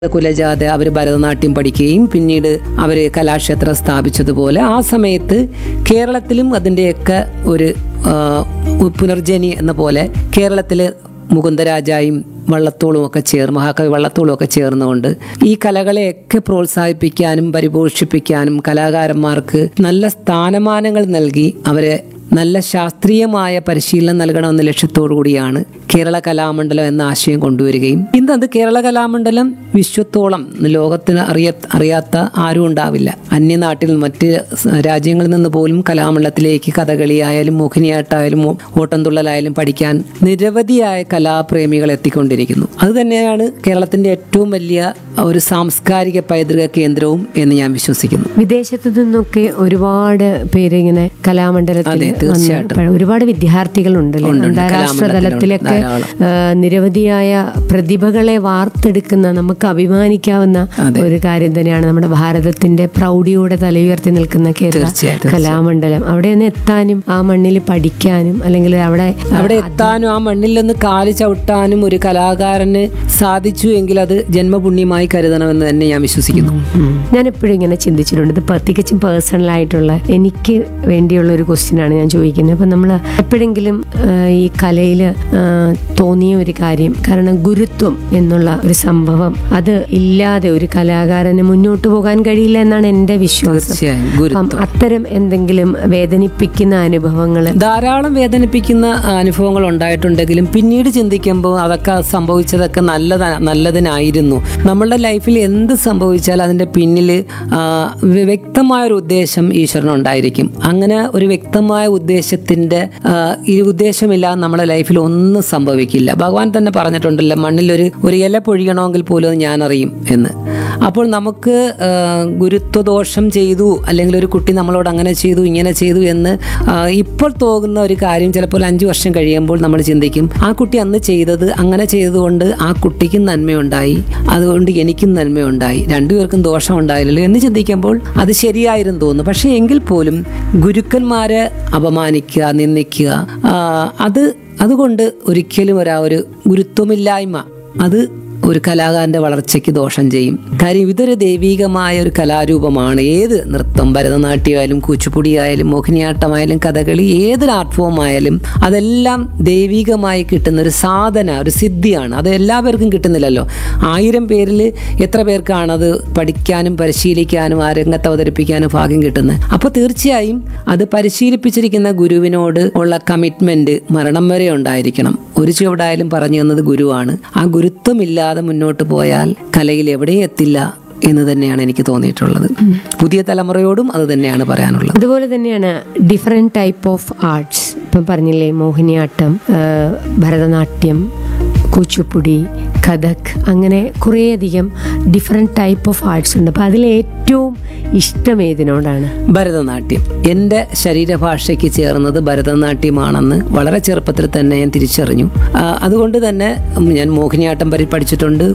കുലജാത അവർ ഭരതനാട്യം പഠിക്കുകയും പിന്നീട് അവർ കലാക്ഷേത്രം സ്ഥാപിച്ചതുപോലെ ആ സമയത്ത് കേരളത്തിലും അതിൻ്റെയൊക്കെ ഒരു ആ, പുനർജനി എന്ന പോലെ കേരളത്തിൽ മുകുന്ദരാജായും വള്ളത്തോളും ഒക്കെ ചേർന്ന് മഹാകവി വള്ളത്തോളും ഒക്കെ ചേർന്നുകൊണ്ട് ഈ കലകളെയൊക്കെ പ്രോത്സാഹിപ്പിക്കാനും പരിപോഷിപ്പിക്കാനും കലാകാരന്മാർക്ക് നല്ല സ്ഥാനമാനങ്ങൾ നൽകി അവരെ നല്ല ശാസ്ത്രീയമായ പരിശീലനം നൽകണമെന്ന ലക്ഷ്യത്തോടു കൂടിയാണ് കേരള കലാമണ്ഡലം എന്ന ആശയം കൊണ്ടുവരികയും ഇന്ന് അത് കേരള കലാമണ്ഡലം വിശ്വത്തോളം ലോകത്തിന് അറിയ അറിയാത്ത ആരും ഉണ്ടാവില്ല അന്യനാട്ടിൽ മറ്റ് സ- രാജ്യങ്ങളിൽ നിന്ന് പോലും കലാമണ്ഡലത്തിലേക്ക് കഥകളിയായാലും മോഹിനിയാട്ടായാലും ഓ- ഓട്ടംതുള്ളലായാലും പഠിക്കാൻ നിരവധിയായ കലാപ്രേമികൾ എത്തിക്കൊണ്ടിരിക്കുന്നു അത് തന്നെയാണ് കേരളത്തിന്റെ ഏറ്റവും വലിയ ഒരു സാംസ്കാരിക പൈതൃക കേന്ദ്രവും എന്ന് ഞാൻ വിശ്വസിക്കുന്നു വിദേശത്തു നിന്നൊക്കെ ഒരുപാട് പേര് ഇങ്ങനെ കലാമണ്ഡലത്തിൽ അതെ, തീർച്ചയായിട്ടും. വന്ന് ഒരുപാട് വിദ്യാർത്ഥികളുണ്ടല്ലേ ഉണ്ട്, ഉണ്ട്. അന്താരാഷ്ട്ര കലാമണ്ഡലത്തിലുണ്ട്, തലത്തിലൊക്കെ ധാരാളം. ആ, നിരവധിയായ പ്രതിഭകളെ വാർത്തെടുക്കുന്ന നമുക്ക് അഭിമാനിക്കാവുന്ന അതെ. ഒരു കാര്യം തന്നെയാണ് നമ്മുടെ ഭാരതത്തിന്റെ പ്രൗഢിയോടെ തലയുയർത്തി നിൽക്കുന്ന കേരള തീർച്ചയായും, കലാമണ്ഡലം അവിടെ നിന്ന് എത്താനും ആ മണ്ണിൽ പഠിക്കാനും അല്ലെങ്കിൽ അവിടെ അവിടെ എത്താനും ആ മണ്ണിൽ നിന്ന് കാല് ചവിട്ടാനും ഒരു കലാകാരന് സാധിച്ചു എങ്കിൽ അത് ജന്മപുണ്യമായി കരുതണമെന്ന് തന്നെ ഞാൻ വിശ്വസിക്കുന്നു ഞാൻ എപ്പോഴും ഇങ്ങനെ ചിന്തിച്ചിട്ടുണ്ട് ഇത് പ- തികച്ചും പേഴ്സണൽ ആയിട്ടുള്ള എനിക്ക് വേണ്ടിയുള്ള ഒരു ക്വസ്റ്റ്യൻ ആണ് ഞാൻ ചോദിക്കുന്നത് അപ്പം നമ്മൾ എപ്പോഴെങ്കിലും ആ, ഈ കലയിൽ തോന്നിയ ഒരു കാര്യം കാരണം ഗുരുത്വം എന്നുള്ള ഒരു സംഭവം അത് ഇല്ലാതെ ഒരു കലാകാരന് മുന്നോട്ട് പോകാൻ കഴിയില്ല എന്നാണ് എൻ്റെ വിശ്വാസം തീർച്ചയായും അപ്പം ഗുരുത്വം അത്തരം എന്തെങ്കിലും വേദനിപ്പിക്കുന്ന അനുഭവങ്ങൾ ധാരാളം വേദനിപ്പിക്കുന്ന അനുഭവങ്ങൾ ഉണ്ടായിട്ടുണ്ടെങ്കിലും പിന്നീട് ചിന്തിക്കുമ്പോൾ അതൊക്കെ സംഭവിച്ചതൊക്കെ നല്ലത നല്ലതിനായിരുന്നു നമ്മളുടെ ലൈഫിൽ എന്ത് സംഭവിച്ചാലും അതിൻ്റെ പിന്നിൽ വ്യക്തമായ ഒരു ഉദ്ദേശം ഈശ്വരനുണ്ടായിരിക്കും അങ്ങനെ ഒരു വ്യക്തമായ ഉദ്ദേശത്തിൻ്റെ ആ, ഈ ഉദ്ദേശമില്ലാതെ നമ്മുടെ ലൈഫിൽ ഒന്നും സംഭവിക്കില്ല ഭഗവാൻ തന്നെ പറഞ്ഞിട്ടുണ്ടല്ലോ മണ്ണിലൊരു ഒരു ഇല പൊഴിയണമെങ്കിൽ പോലും അത് ഞാൻ അറിയും എന്ന് അപ്പോൾ നമുക്ക് ആ, ഗുരുത്വദോഷം ചെയ്തു അല്ലെങ്കിൽ ഒരു കുട്ടി നമ്മളോട് അങ്ങനെ ചെയ്തു ഇങ്ങനെ ചെയ്തു എന്ന് ആ, ഇപ്പോൾ തോന്നുന്ന ഒരു കാര്യം ചിലപ്പോൾ അഞ്ചു വർഷം കഴിയുമ്പോൾ നമ്മൾ ചിന്തിക്കും ആ കുട്ടി അന്ന് ചെയ്തത് അങ്ങനെ ചെയ്തതുകൊണ്ട് ആ കുട്ടിക്കും നന്മയുണ്ടായി അതുകൊണ്ട് എനിക്കും നന്മയുണ്ടായി രണ്ടുപേർക്കും ദോഷം ഉണ്ടായില്ലല്ലോ എന്ന് ചിന്തിക്കുമ്പോൾ അത് ശരിയായിരുന്നു തോന്നുന്നു പക്ഷേ എങ്കിൽ പോലും ഗുരുക്കന്മാരെ അപമാനിക്കുക നിന്ദിക്കുക ആ, അത് അതുകൊണ്ട് ഒരിക്കലും ഒരാ ഒരു ഗുരുത്വമില്ലായ്മ അത് ഒരു കലാകാരന്റെ വളർച്ചയ്ക്ക് ദോഷം ചെയ്യും കാര്യം ഇതൊരു ദൈവീകമായ ഒരു കലാരൂപമാണ് ഏത് നൃത്തം ഭരതനാട്യമായാലും കൂച്ചുപുടി ആയാലും മോഹിനിയാട്ടമായാലും കഥകളി ഏതൊരു ആർട്ട് ഫോം ആയാലും അതെല്ലാം ദൈവികമായി കിട്ടുന്ന ഒരു സാധന ഒരു സിദ്ധിയാണ് അത് എല്ലാവർക്കും കിട്ടുന്നില്ലല്ലോ ആയിരം പേരിൽ എത്ര പേർക്കാണ് അത് പഠിക്കാനും പരിശീലിക്കാനും ആ രംഗത്ത് അവതരിപ്പിക്കാനും ഭാഗ്യം കിട്ടുന്നത് അപ്പോൾ തീർച്ചയായും അത് പരിശീലിപ്പിച്ചിരിക്കുന്ന ഗുരുവിനോട് ഉള്ള കമ്മിറ്റ്മെന്റ് മരണം വരെ ഉണ്ടായിരിക്കണം ഒരു ചുവടായാലും പറഞ്ഞു തന്നത് ഗുരുവാണ് ആ ഗുരുത്വമില്ലാതെ മുന്നോട്ട് പോയാൽ കലയിൽ എവിടെയും എത്തില്ല എന്ന് തന്നെയാണ് എനിക്ക് തോന്നിയിട്ടുള്ളത് പുതിയ തലമുറയോടും അത് തന്നെയാണ് പറയാനുള്ളത് അതുപോലെ തന്നെയാണ് ഡിഫറെൻറ്റ് ടൈപ്പ് ഓഫ് ആർട്സ് ഇപ്പം പറഞ്ഞില്ലേ മോഹിനിയാട്ടം ആ, ഭരതനാട്യം കൂച്ചുപ്പുടി കഥക് അങ്ങനെ കുറേയധികം ഡിഫറെൻറ്റ് ടൈപ്പ് ഓഫ് ആർട്സ് ഉണ്ട് അപ്പം അതിൽ ഏറ്റവും ഇഷ്ടം ഏതിനോടാണ് ഭരതനാട്യം എൻ്റെ ശരീരഭാഷയ്ക്ക് ചേർന്നത് ഭരതനാട്യമാണെന്ന് വളരെ ചെറുപ്പത്തിൽ തന്നെ ഞാൻ തിരിച്ചറിഞ്ഞു ആ, അതുകൊണ്ട് തന്നെ ഞാൻ മോഹിനിയാട്ടം പരി പഠിച്ചിട്ടുണ്ട്